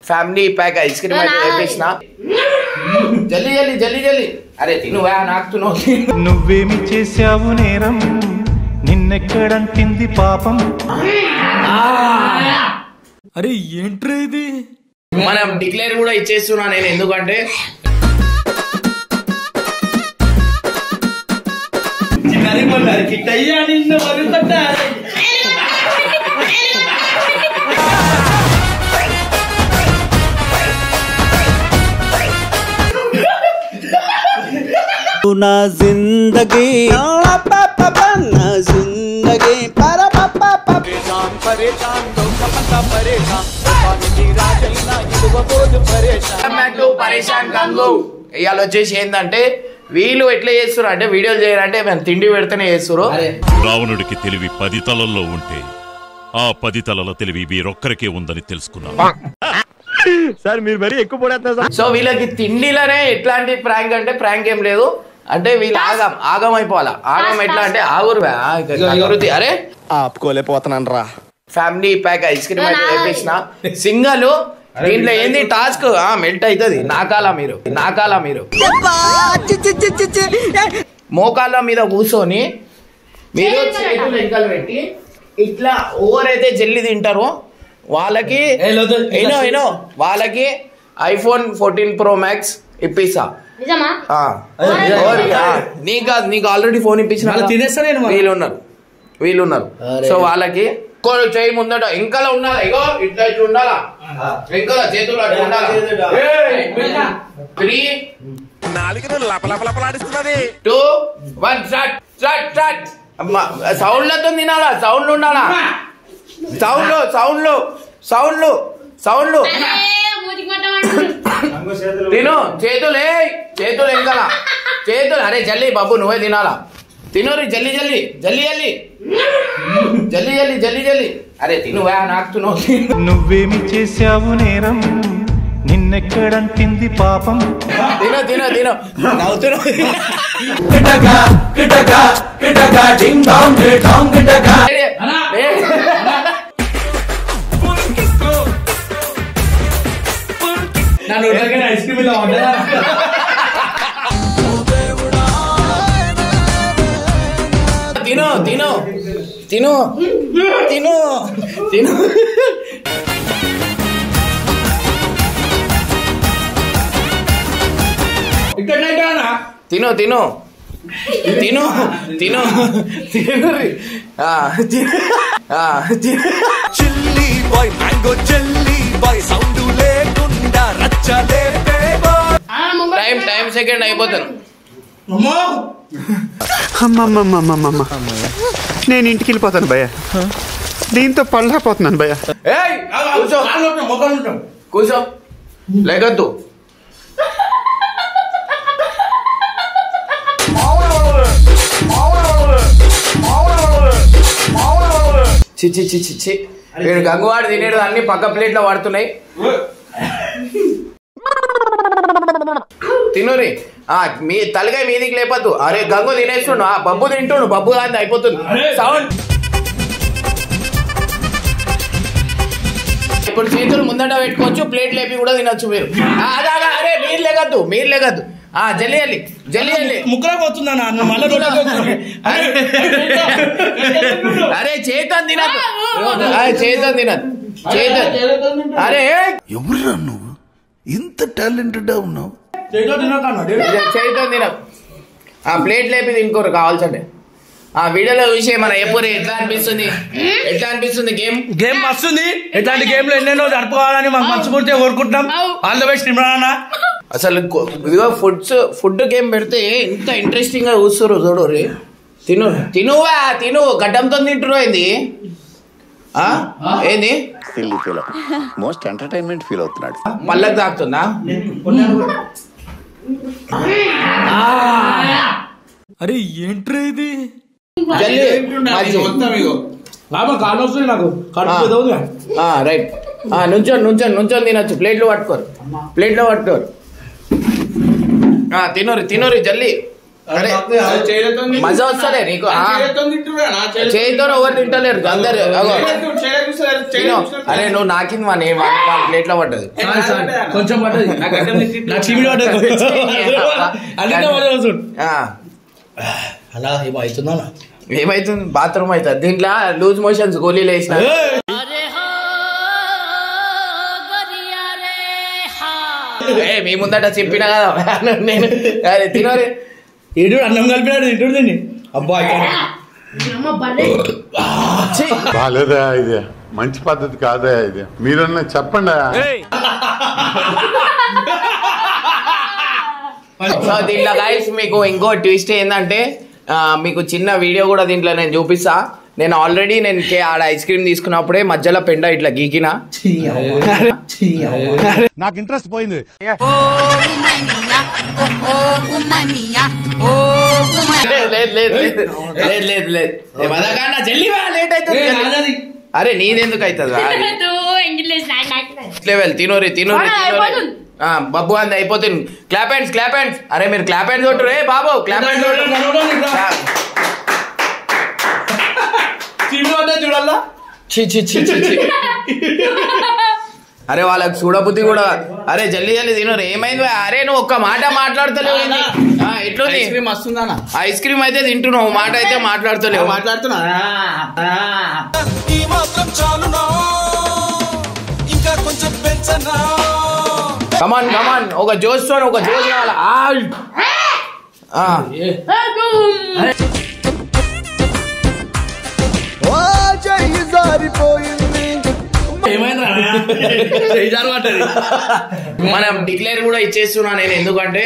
Family pack ice cream అయితే వేపించిన జల్దీ జల్దీ జల్దీ జల్దీ అరే తిను నాకుతున్నావు నువ్వేమి చేశావు నేరం నిన్నెక్కడంటింది పాపం అరే ఏంట్రా ఇది మనం డిక్లేర్ కూడా ఇచ్చేస్తున్నా నేను ఎందుకంటే కిట్టయ్యా నిన్ను వదిలిపెట్టా నా జిందగీ నా జిందగీ పరేషాన్ గంగు ఇవాళ వచ్చేసి ఏంటంటే వీళ్ళు ఎట్లా చేస్తున్నారు అంటే వీడియోలు చేయాలంటే మేము తిండి పెడితేనే చేస్తున్నారు రావణుడికి తెలివి పది తలల్లో ఉంటే ఆ పది తలల తెలివి వీరొక్కరికే ఉందని తెలుసుకున్నాను సో వీళ్ళకి తిండిలోనే ఎట్లాంటి ప్రాంక్ అంటే ప్రాంక్ ఏం లేదు అంటే వీళ్ళు ఆగం ఆగం అయిపోవాలా ఆగం ఎట్లా అంటే ఆగురు బే, ఆ, ఇక ఆగురుతి. అరే ఆపుకోలేకపోతున్నాను రా ఫ్యామిలీ ప్యాక్ ఐస్ క్రీమ్ అయితే వేపించిన సింగల్ దీంట్లో ఏంది టాస్క్ మెల్ట్ అవుతుంది నాకాల మీరు నాకాల మీరు మోకాళ్ళ మీద కూర్చొని మీరు చేతులు వెనకాల పెట్టి ఇట్లా ఎవరైతే జల్లి తింటారో వాళ్ళకి ఏ, లేదు. ఏనో ఏనో వాళ్ళకి ఐఫోన్ ఫోర్టీన్ ప్రో మ్యాక్స్ ఇప్పిస్తా నిజమా ఆ. ఎవరికి? ఆ, నీకు కాదు నీకు ఆల్రెడీ ఫోన్ ఇప్పించిన వాళ్ళు తినేస్తా నేను మరి. వీళ్ళు ఉన్నారు వీళ్ళు ఉన్నారు అరే. సో వాళ్ళకి ఇంకోటి చేయి ముందట ఇంకా ఉండాలా ఇగో ఇట్లా ఇట్లా ఉండాలా ఇంకా చేతులు అట్లా ఉండాలా three two one start start start సౌండ్లతో తినాలా సౌండ్ ఉండాలా సౌండ్ సౌండ్లు సౌండ్లు సౌండ్లు అరే మూతికి పట్టమంటు తిను చేతులు ఏయ్ చేతులు ఎంకల చేతులు అరే జల్లి బాబు నువ్వే తినాలా తినోరి జల్లి జల్లి జల్లి జల్లి జల్లి జల్లి జల్లి జల్లి అరే తిను నాకుతున్నావు నువ్వేమి చేశావు నేరం నిన్నెక్కడంటింది పాపం తినో తినో తినో నవ్వుతున్నావు ఏ, ఏ. నన్ను ఐస్ క్రీమ్ ఇలా ఉంటుందా తిను తిను తిను తిను తిను ఇక్కడ అన్నా తిను తిను తిను తిను తిను ఆ, తిను ఆ, తిను chilli boy mango jelly boy sound లేకుండా రచ్చలే టైం టైం సెకండ్ అయిపోతాను అమ్మో అమ్మమ్మమ్మమ్మమ్మ నేను ఇంటికి వెళ్ళిపోతాను భయ్య దీంతో పళ్ళపోతున్నాను భయ్య ఏయ్ కూర్చో మొక్కలు ఉంటాం కూర్చో లేకద్దు చి చి చి చి చి వీడు గంగువాడు తినేడు అన్ని పక్క ప్లేట్లో పడుతున్నాయి తినురి ఆ మీ తలకాయ మీదికి లేపద్దు అరే గంగు తినేస్తుండు ఆ బబ్బు తింటుండు బబ్బు కాదు అయిపోతుంది సౌండ్ ఇప్పుడు చేతులు ముందట పెట్టుకోవచ్చు ప్లేట్ లేపి కూడా తినొచ్చు మీరు ఆ, అదే, అదే, అరే మీరు లేగద్దు మీరు లేగద్దు ఆ జల్లి జల్లి జల్లి జల్లి ముక్కలకు పోతుందన్నా నువ్వు మళ్ళీ రోడ్లోకి వస్తుంది. అరే అరే చేతన్ తినద్దు అరే చేతన్ తినద్దు చేతన్ అరే ఎవరురా నువ్వు ఇంత టాలెంటెడ్ ఉన్నావు చేతిలో తినకన్నా చేతన్ తినద్దు ఆ ప్లేట్ లేపి తినుకోరు కావాల్సంటే ఆ వీడియోలో చూసి మన ఎప్పుడు ఎట్లా అనిపిస్తుంది ఎట్లా అనిపిస్తుంది గేమ్ గేమ్ మస్తుంది ఇట్లాంటి గేమ్లు ఎన్నెన్నో జరుపుకోవాలని మాకు మనస్ఫూర్తిగా కోరుకుంటున్నాం ఆల్ ద బెస్ట్ ఇమ్రాన్ అన్న అసలు కొ- ఇదిగో ఫుడ్స్ ఫుడ్ గేమ్ పెడితే ఎంత ఇంట్రెస్టింగ్ గా చూస్తారు చూడు రే తిను తినువా తిను గడ్డంతో తింటురు ఏంది ఆ? ఏంది silly feel most entertainment feel అవుతున్నాడు పళ్ళకి తాకుతుందా అరే ఏంట్రా ఇది జల్లి మంచి. లాభం కాళ్ళు వస్తుంది నాకు ఆ. కడుపు పెద్ద ఉందిగా. ఆ, రైట్ ఆ, నుంచొని నుంచొని నుంచొని తినొచ్చు ప్లేట్లో పట్టుకోరు ప్లేట్లో పట్టుకోరు ఆ, తినోరి తినోరి జల్లి అరే మజా వస్తలే నీకు ఆ? చేయితో ఎవరు తింటలేరు అందరు అగో. తిను. అరే నువ్వు నాకింది మన ప్లేట్ లో పడ్డది కొంచెం పడ్డది నా చీమిడి పడ్డది అందుకే పడ్డది చూడు ఆ. అలా ఏమో అవుతుందా ఏమైతుంది బాత్రూమ్ అవుతుంది దీంట్లో లూజ్ మోషన్స్ గోళీలు వేసిన ఏ మీ ముందట చెప్పిన కదా నేను అరే తినరే ఇటు అన్నం కలిపినాడు ఇటు తిని అబ్బా ఇక్కడ అమ్మ బర్రె బాలేదా ఇది మంచి పద్ధతి కాదా ఇది మీరన్నా చెప్పండి సో దీంట్లో గైస్ మీకు ఇంకో ట్విస్ట్ ఏంటంటే ఆ, మీకు చిన్న వీడియో కూడా దీంట్లో నేను చూపిస్తా నేను ఆల్రెడీ నేను కే- ఆడ ఐస్ క్రీమ్ తీసుకున్నప్పుడే మధ్యలో పెండ ఇట్లా గీకినా నాకు ఇంట్రెస్ట్ పోయింది లేదు లేదు లేదు లేదు లేదు లేదు లేదు ఏ మదగాన్న జల్లి వా, లేట్ అవుతుంది ఏ, జల్లి. నాదది. అరే నీదెందుకు అవుతుంది ఇంగ్లీష్ లెవెల్ తినోరి తినోరి ఆ, తినోరి అయిపోతుంది. ఆ, బబ్బు అంది అయిపోతుంది క్లాప్ హ్యాండ్స్ క్లాప్ హ్యాండ్స్ అరే మీరు క్లాప్ హ్యాండ్స్ కొట్టు రే బాబు క్లాప్ హ్యాండ్స్ చీమిడి పడ్డది చూడాలా చి చి చి చి చి. అరే వాళ్ళకి చూడబుద్ధి కూడా అరే జల్లి జల్లి తినరు ఏమైంది బా? అరే నువ్వు ఒక్క మాట మాట్లాడతలేవు ఏంది? ఆ, ఎట్లుంది ఐస్ క్రీమ్ వస్తుందా ఐస్ క్రీమ్ అయితే తింటున్నావు మాట అయితే మాట్లాడతలేవు మాట్లాడుతున్నా ఈ మాత్రం చాలునా ఇంకా కొంచెం పెంచనా కమాన్ కమాన్ ఒక జోస్ తో ఒక జోస్ కావాలా ఆయ్. ఆ. ఏమైందా చేజారు పడ్డది మనం డిక్లేర్ కూడా ఇచ్చేస్తున్నా నేను ఎందుకంటే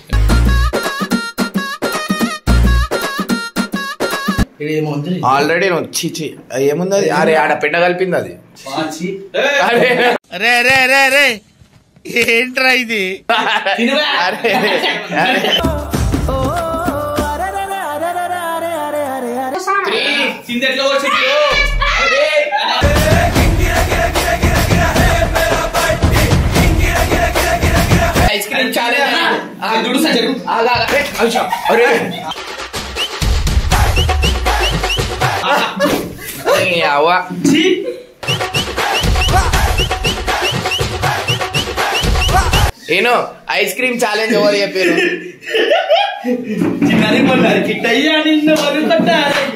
ఇది ఏముంది ఆల్రెడీ నువ్వు చి చి ఏముంది అది అరే ఆడ పెండ కలిపింది అది పాచి అరే రే రే రే రే ఏంట్రా ఇది అరే అరే కింద ఎట్లా వచ్చింది ఐస్ క్రీమ్ ఛాలెంజ్ చూడు సార్ జరుగు. ఆగా ఆగా. అరే, అయ్యో, అరే నీ అవ్వ ఏను ఐస్ క్రీమ్ ఛాలెంజ్ ఎవరు చెప్పారు చిన్నారి మొన్నారి కిట్టయ్యా నిన్ను మరుతట్టారు